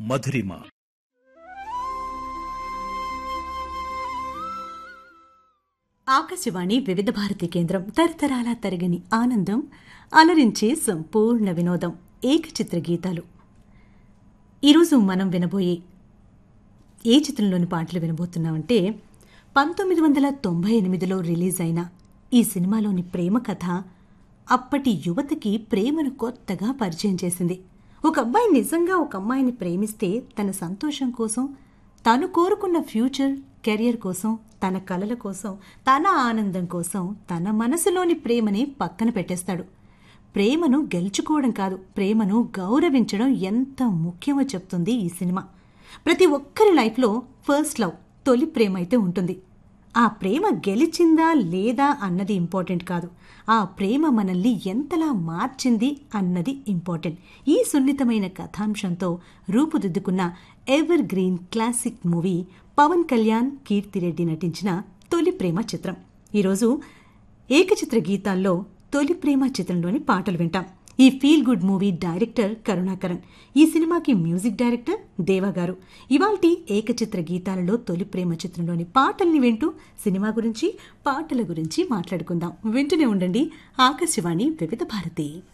మధురిమ ఆకాశవాణి వివిధ భారతి కేంద్రం తరతరాల తరగని ఆనందం అలరించే సంపూర్ణ వినోదం ఏకచిత్ర గీతాలు ఈరోజు మనం వినబోయే ఏ చిత్రంలోని పాటలు వినబోతున్నామంటే పంతొమ్మిది వందల తొంభై ఎనిమిదిలో రిలీజ్ అయిన ఈ సినిమాలోని ప్రేమ కథ అప్పటి యువతకి ప్రేమను కొత్తగా పరిచయం చేసింది ఒక అబ్బాయి నిజంగా ఒక అమ్మాయిని ప్రేమిస్తే తన సంతోషం కోసం తను కోరుకున్న ఫ్యూచర్ కెరియర్ కోసం తన కలల కోసం తన ఆనందం కోసం తన మనసులోని ప్రేమని పక్కన పెట్టేస్తాడు ప్రేమను గెలుచుకోవడం కాదు ప్రేమను గౌరవించడం ఎంత ముఖ్యమో చెప్తుంది ఈ సినిమా ప్రతి ఒక్కరి లైఫ్లో ఫస్ట్ లవ్ తొలి ప్రేమ అయితే ఉంటుంది ఆ ప్రేమ గెలిచిందా లేదా అన్నది ఇంపార్టెంట్ కాదు ఆ ప్రేమ మనల్ని ఎంతలా మార్చింది అన్నది ఇంపార్టెంట్ ఈ సున్నితమైన కథాంశంతో రూపుదిద్దుకున్న ever green classic movie Pawan Kalyan Keerthi Reddy నటించిన తొలి ప్రేమ చిత్రం ఈరోజు ఏకచిత్ర గీతాల్లో తొలి ప్రేమ చిత్రంలోని పాటలు వింటాం ఈ feel good movie director Karunakaran ఈ సినిమాకి మ్యూజిక్ డైరెక్టర్ దేవా గారు ఇవాల్టి ఏకచిత్ర గీతాలలో తొలి ప్రేమ చిత్రంలోని పాటల్ని వింటూ సినిమా గురించి పాటల గురించి మాట్లాడుకుందాం వింటూనే ఉండండి ఆకాశవాణి వివిధ భారతి